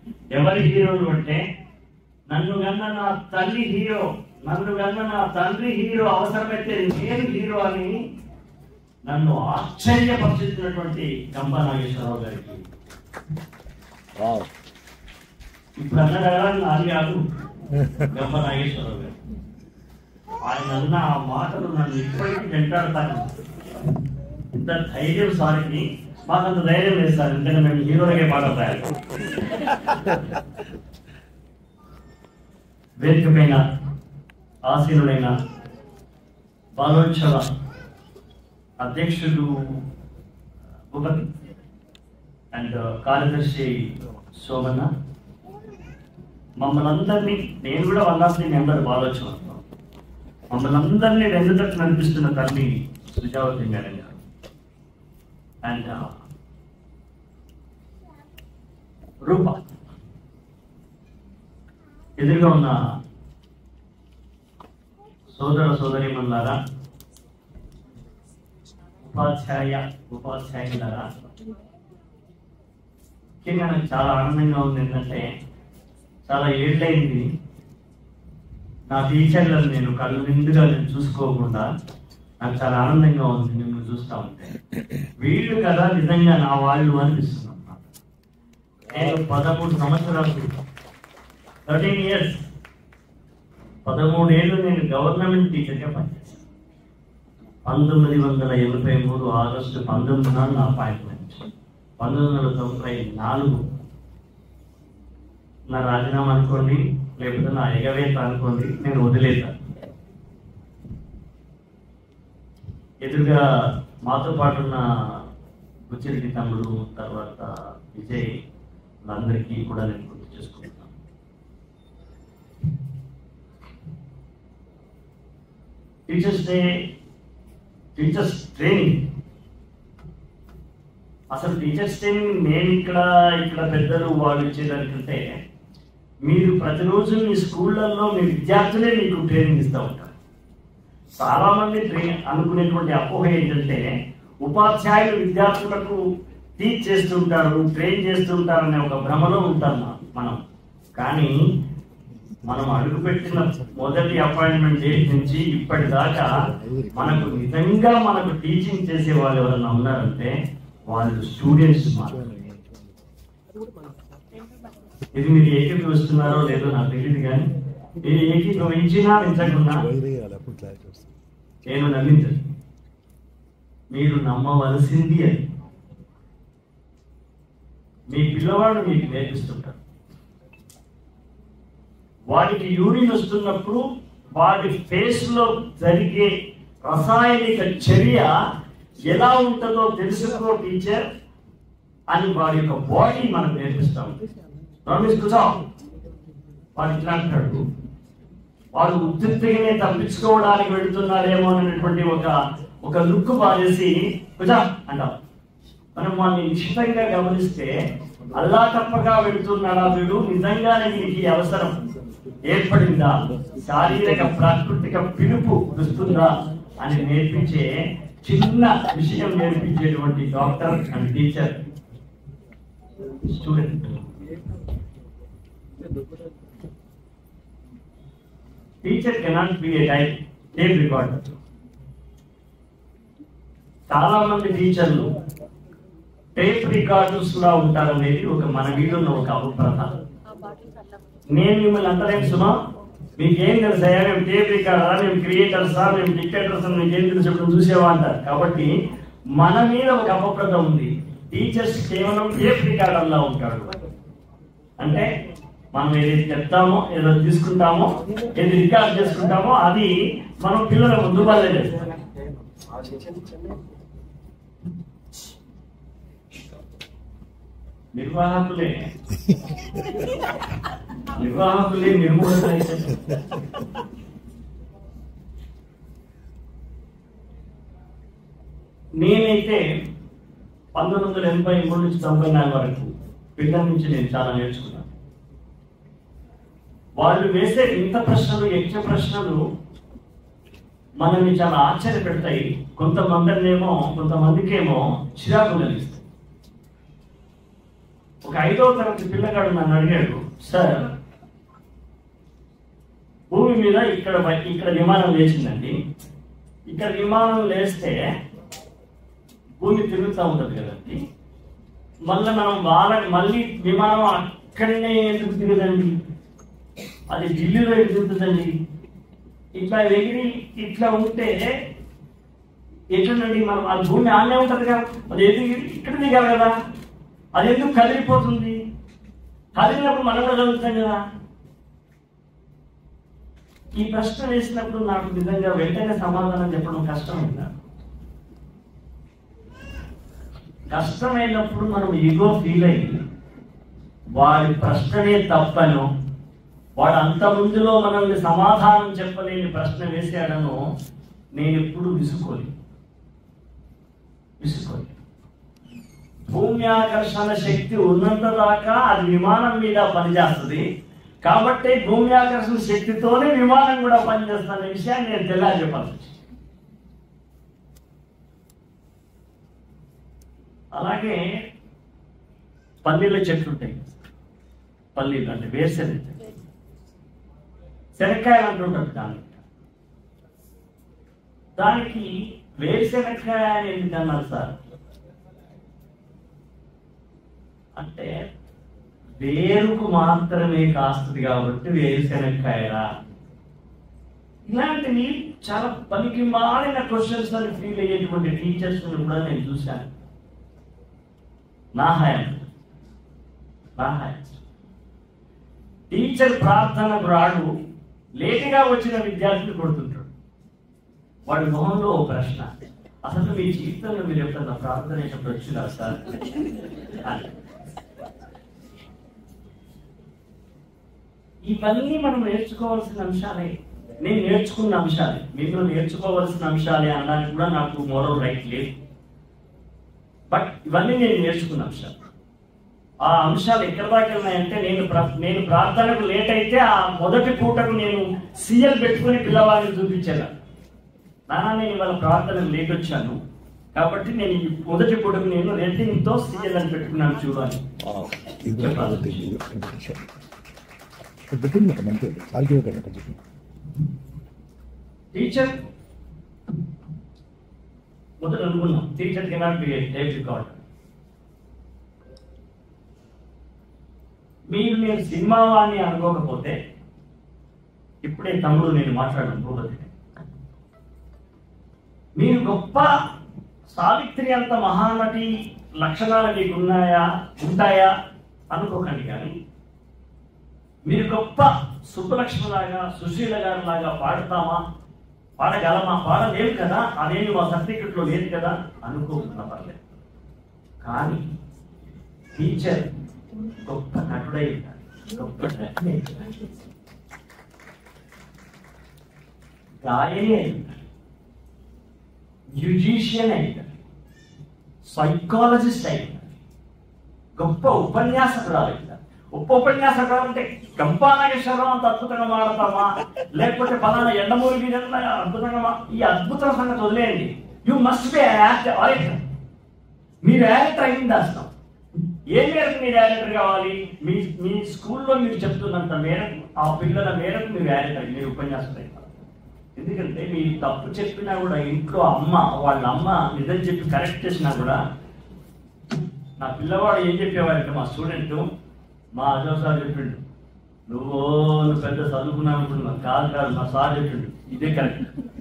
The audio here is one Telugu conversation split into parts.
ఎవరి హీరోలు అంటే నన్ను గన్న నా తల్లి హీరో నన్ను గన్న నా తండ్రి హీరో అవసరమైతే నేను హీరో అని నన్ను ఆశ్చర్యపరుచుతున్నటువంటి గంప నాగేశ్వరరావు గారికి ఇప్పుడు అన్నగారు నాది కాదు గంప నాగేశ్వరరావు గారు ఆయన అన్న ఆ మాటలు నన్ను ఇప్పటికీ వెంటాడతాను ఇంత ధైర్యం సారికి మాకు అంత ధైర్యం లేదు సార్ ఎందుకంటే మేము హీరోలకే పాట రాయాలి వేదిక పైన ఆసీనుడైన బాలోత్సవ అధ్యక్షుడు భూపతి అండ్ కార్యదర్శి శోభన్న మమ్మల్ని అందరినీ నేను కూడా one of the member Balotsavam మమ్మల్ని అందరినీ రెండు తట్టు నడిపిస్తున్న తల్లి సుజావతి మేడం గారు అండ్ రూప ఎదురుగా ఉన్న సోదర సోదరిమల్లారా ఉపాధ్యాయ ఉపాధ్యాయులారా ముఖ్యంగా నాకు చాలా ఆనందంగా ఉంది ఏంటంటే చాలా ఏళ్ళైంది నా టీచర్లను నేను కళ్ళు నిండుగా నేను చూసుకోకుండా నాకు చాలా ఆనందంగా ఉంది నిన్ను చూస్తా ఉంటే వీళ్ళు కదా నిజంగా నా వాళ్ళు అనిపిస్తున్నారు నాకు. నేను పదమూడు సంవత్సరాలు థర్టీన్ ఇయర్స్ పదమూడేళ్ళు నేను గవర్నమెంట్ టీచర్గా పనిచేశాను పంతొమ్మిది వందల ఎనభై మూడు ఆగస్టు పంతొమ్మిది నాడు నా అపాయింట్మెంట్ పంతొమ్మిది వందల తొంభై నాలుగు నా రాజీనామా అనుకోండి లేకపోతే నా ఎగవేత అనుకోండి నేను వదిలేతాను ఎదురుగా మాతో పాటు ఉన్న బుచ్చిరెడ్డి తమ్ముడు తర్వాత విజయ్ వాళ్ళందరికీ కూడా నేను గుర్తు చేసుకుంటున్నాను టీచర్స్ డే టీచర్స్ ట్రైనింగ్ అసలు టీచర్స్ ట్రైనింగ్ నేను ఇక్కడ ఇక్కడ పెద్దలు వాళ్ళు ఇచ్చేదానికంటే మీరు ప్రతిరోజు మీ స్కూళ్ళల్లో మీ విద్యార్థులే మీకు ట్రైనింగ్ ఇస్తూ ఉంటారు చాలా మంది ట్రైన్ అనుకునేటువంటి అపోహ ఏంటంటే ఉపాధ్యాయులు విద్యార్థులకు టీచ్ చేస్తుంటారు ట్రైన్ చేస్తుంటారు అనే ఒక భ్రమలో ఉంటాం మా- మనం కానీ మనం అడుగుపెట్టిన మొదటి అపాయింట్మెంట్ డేట్ నుంచి ఇప్పటిదాకా మనకు నిజంగా మనకు టీచింగ్ చేసే వాళ్ళు ఎవరైనా ఉన్నారంటే వాళ్ళు స్టూడెంట్స్ మాత్రమే ఇది మీరు ఏకీభవిస్తున్నారో లేదో నాకు తెలియదు కానీ ఇది ఏకీభవించినా మించకున్నా నేను నమ్మించను మీరు నమ్మవలసింది అని మీ పిల్లవాడు మీకు నేర్పిస్తుంటారు వాడికి యూరిన్ వస్తున్నప్పుడు వాడి ఫేస్ లో జరిగే రసాయనిక చర్య ఎలా ఉంటుందో తెలుసుకో టీచర్ అని వాడి యొక్క బాడీ మనకు నేర్పిస్తాం రమేష్ కూర్చో వాడు ఇట్లా అంటాడు వాడు ఉద్రిక్తగానే తప్పించుకోవడానికి వెళుతున్నాడేమో అనేటువంటి ఒక ఒక లుక్ బాగేసి కుజా అంటాం మనం వాడిని నిశ్చితంగా గమనిస్తే అల్లా తప్పగా వెళుతున్నాడా వీడు నిజంగానే వీడికి ఈ అవసరం ఏర్పడిందా శారీరక ప్రాకృతిక పిలుపు వస్తుందా అని నేర్పించే చిన్న విషయం నేర్పించేటువంటి doctor and teacher student teacher cannot be a type tape recorder చాలా మంది టీచర్లు టేప్ రికార్డర్స్ లా ఉంటారనేది ఒక మన వీధిలో ఒక అభిప్రాయం నేను మిమ్మల్ని అంతలేం సుమా మీకేం తెలుసా మేము టేప్ రికార్డరా మేము క్రియేటర్సా మేము డిక్టేటర్స్ అని మీకేం తెలుసు ఇప్పుడు చూసేవా అంటారు కాబట్టి మన మీద ఒక అపప్రద ఉంది టీచర్స్ కేవలం టేప్ రికార్డర్ లా ఉంటాడు అంటే మనం ఏది చెప్తామో ఏదో తీసుకుంటామో ఏది రికార్డ్ చేసుకుంటామో అది మనం పిల్లల ముందు వాళ్ళే చేస్తాం నిర్వాహకులే నిర్వాహకులే నిర్మూలన అయితే నేనైతే పంతొమ్మిది వందల ఎనభై మూడు నుంచి తొంభై నాలుగు వరకు పిల్లల నుంచి నేను చాలా నేర్చుకున్నాను వాళ్ళు వేసే ఇంత ప్రశ్నలు యక్ష ప్రశ్నలు మనల్ని చాలా ఆశ్చర్య పెడతాయి కొంతమందినేమో కొంతమందికేమో చిరాకు కలిగిస్తాయి ఒక ఐదో తరగతి పిల్లగాడు నన్ను అడిగాడు సార్ భూమి మీద ఇక్కడ బై- ఇక్కడ విమానం లేచిందండి ఇక్కడ విమానం లేస్తే భూమి తిరుగుతూ ఉంటుంది కదండి మళ్ళీ మనం వాళ్ళ మళ్ళీ విమానం అక్కడనే ఎందుకు తిరగదండి అది ఢిల్లీలో ఎదుగుతుందండి ఇట్లా ఎగిరి ఇట్లా ఉంటే ఎట్లండి మనం ఆ భూమి ఆనే ఉంటది కదా అది ఎదిగి ఇక్కడ దిగాలి కదా అది ఎందుకు కదిలిపోతుంది కదిలినప్పుడు మనం కూడా కదులుతాం కదా ఈ ప్రశ్న వేసినప్పుడు నాకు నిజంగా వెంటనే సమాధానం చెప్పడం కష్టమైంది నాకు కష్టమైనప్పుడు మనం ఈగో ఫీల్ అయ్యి వాడి ప్రశ్ననే తప్పను వాడు అంత ముందులో మనల్ని సమాధానం చెప్పలేని ప్రశ్న వేసాడను నేను ఎప్పుడు విసుకోలేదు విసుకోలేదు భూమి ఆకర్షణ శక్తి ఉన్నంత దాకా అది విమానం మీద పనిచేస్తుంది కాబట్టి భూమి ఆకర్షణ శక్తితోనే విమానం కూడా పనిచేస్తున్న విషయాన్ని నేను తెలియజెప్పాల్సి వచ్చింది. అలాగే పల్లీల చెట్లు ఉంటాయి పల్లీలు అంటే వేరుశెనగ శనక్కాయలు అంటుంటారు దాన్ని దానికి వేరుశెనక్కాయ అని ఎందుకు అన్నారు సార్ అంటే వేరుకు మాత్రమే కాస్తుంది కాబట్టి వేరుశెనక్కాయరా ఇలాంటివి చాలా పనికి మారిన క్వశ్చన్స్ అని ఫీల్ అయ్యేటువంటి టీచర్స్ కూడా నేను చూశాను నా హయాం నా హయాం టీచర్ ప్రార్థనకు రాడు లేటుగా వచ్చిన విద్యార్థిని కొడుతుంటాడు వాడి మొహంలో ఓ ప్రశ్న అసలు మీ జీవితంలో మీరు ఎప్పుడన్నా ప్రార్థన చేసినప్పుడు వచ్చినా సార్ అని. ఇవన్నీ మనం నేర్చుకోవాల్సిన అంశాలే నేను నేర్చుకున్న అంశాలే మీరు నేర్చుకోవాల్సిన అంశాలే అనడానికి కూడా నాకు మోరల్ రైట్ లేదు బట్ ఇవన్నీ నేను నేర్చుకున్న అంశాలు ఆ అంశాలు ఎక్కడ దాకా ఉన్నాయంటే నేను ప్ర- నేను ప్రార్థనకు లేట్ అయితే ఆ మొదటి పూటకు నేను సీఎల్ పెట్టుకుని పిల్లవాడిని చూపించాను నాన్న నేను ఇవాళ ప్రార్థనకు లేట్ వచ్చాను కాబట్టి నేను ఈ మొదటి పూటకు నేను రెడ్డింగ్ తో సీఎల్ అని పెట్టుకున్నాను చూడాలి ఇది కూడా కాబట్టి ఇది ఒకటి విషయం. ఇక్కడ పెట్టింది ఒక మంచిది కాల్కి ఒకటి ఒకటి చెప్పి టీచర్ మొదట అనుకున్నాం teacher cannot be tape record మీరు నేను సినిమా వాడిని అనుకోకపోతే ఇప్పుడే తమ్ముడు నేను మాట్లాడను భూపతి మీరు గొప్ప సావిత్రి అంత మహానటి లక్షణాలు మీకు ఉన్నాయా ఉంటాయా అనుకోకండి కానీ మీరు గొప్ప సుబ్బలక్ష్మి లాగా సుశీల గారి లాగా పాడతామా పాడగలమా పాడలేము కదా అదేమి మా సర్టిఫికెట్లో లేదు కదా అనుకోకుండా పర్లేదు కానీ టీచర్ గొప్ప నటుడై ఉండాలి. గొప్ప నటుడై ఉండాలి. గాయని అయి ఉండాలి మ్యూజిషియన్ అయి ఉండాలి సైకాలజిస్ట్ అయి ఉండాలి గొప్ప ఉపన్యాసకురాలు అయి ఉండాలి గొప్ప ఉపన్యాసకురాలు అంటే గంపా నాగేశ్వరరావు అంత అద్భుతంగా మాడతామా లేకపోతే పలానా ఎండమూరి వీరన్న అద్భుతంగా మా- ఈ అద్భుతం సంగతి వదిలేయండి యు మస్ట్ బి ఆడిటర్ మీరు డైరెక్టర్ అయింది దాస్తాం ఏ మేరకు మీరు డైరెక్టర్ కావాలి మీ మీ స్కూల్లో మీరు చెప్తున్నంత మేరకు ఆ పిల్లల మేరకు మీరు డైరెక్టర్ మీరు ఉపన్యాసం అయ్యాలి. ఎందుకంటే మీరు తప్పు చెప్పినా కూడా ఇంట్లో అమ్మ వాళ్ళ అమ్మ నిజం చెప్పి కరెక్ట్ చేసినా కూడా నా పిల్లవాడు ఏం చెప్పేవారంటే మా స్టూడెంట్ మా అజో సార్ చెప్పిండు నువ్వు నువ్వు పెద్ద చదువుకున్నావు అనుకున్నా కాదు కాదు మా సార్ చెప్పిండు ఇదే కరెక్ట్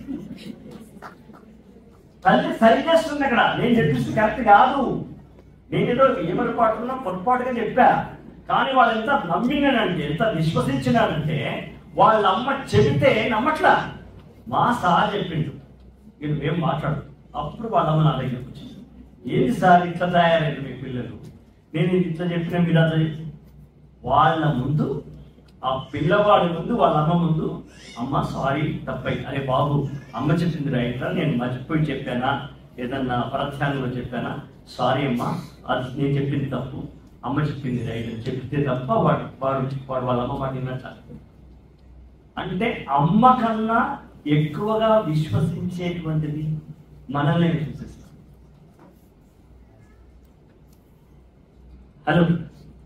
తల్లి సరి చేస్తుంది అక్కడ నేను చెప్పింది కరెక్ట్ కాదు నేను ఏదో ఏమరపాటున్నా పొరపాటుగా చెప్పా కానీ వాళ్ళు ఎంత నమ్మినానంటే ఎంత విశ్వసించినారంటే వాళ్ళ అమ్మ చెబితే నమ్మట్లా మా సార్ చెప్పిండు మీరు ఏం మాట్లాడు అప్పుడు వాళ్ళ అమ్మ నా దగ్గరికి వచ్చింది ఏంటి సార్ ఇట్లా తయారైంది మీ పిల్లలు నేను ఇది ఇట్లా చెప్పిన మీరు అట్లా చెప్పి వాళ్ళ ముందు ఆ పిల్లవాడి ముందు వాళ్ళ అమ్మ ముందు అమ్మ సారీ తప్పై అరే బాబు అమ్మ చెప్పింది రైట్ రా నేను మర్చిపోయి చెప్పానా ఏదన్నా పరధ్యానంలో చెప్పానా సారీ అమ్మా అది నేను చెప్పింది తప్పు అమ్మ చెప్పింది రైట్ అని చెప్తే తప్ప వాడు వాడు వాడు వాళ్ళ అమ్మ మాట విన్నట్ట అంటే అమ్మ కన్నా ఎక్కువగా విశ్వసించేటువంటిది మనల్ని విశ్వసిస్తాం హలో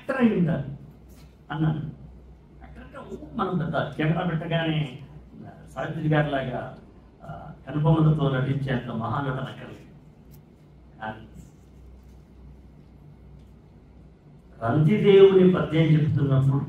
యాక్టర్ అయి ఉండాలి అన్నాను యాక్టర్ అంటే ఊ మనం పెద్ద కెమెరా పెట్టగానే సావిత్రి గారి లాగా కనుబొమ్మలతో నటించేంత మహానటన కలిగి రంతిదేవుని పద్యం చెప్తున్నప్పుడు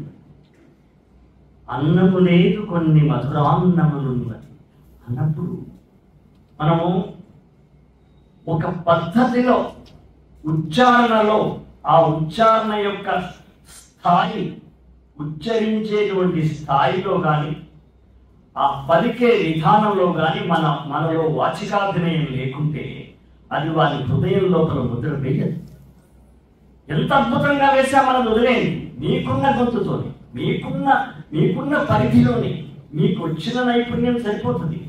అన్నము లేదు కొన్ని మధురాన్నములున్నది అన్నప్పుడు మనము ఒక పద్ధతిలో ఉచ్చారణలో ఆ ఉచ్చారణ యొక్క స్థాయి ఉచ్చరించేటువంటి స్థాయిలో కానీ ఆ పలికే విధానంలో కానీ మన మనలో వాచికాభినయం లేకుంటే అది వారి హృదయం లోపల ముద్ర వేయదు ఎంత అద్భుతంగా వేసా మనం వదిలేయండి మీకున్న గొంతుతోని మీకున్న మీకున్న పరిధిలోని మీకు వచ్చిన నైపుణ్యం సరిపోతుంది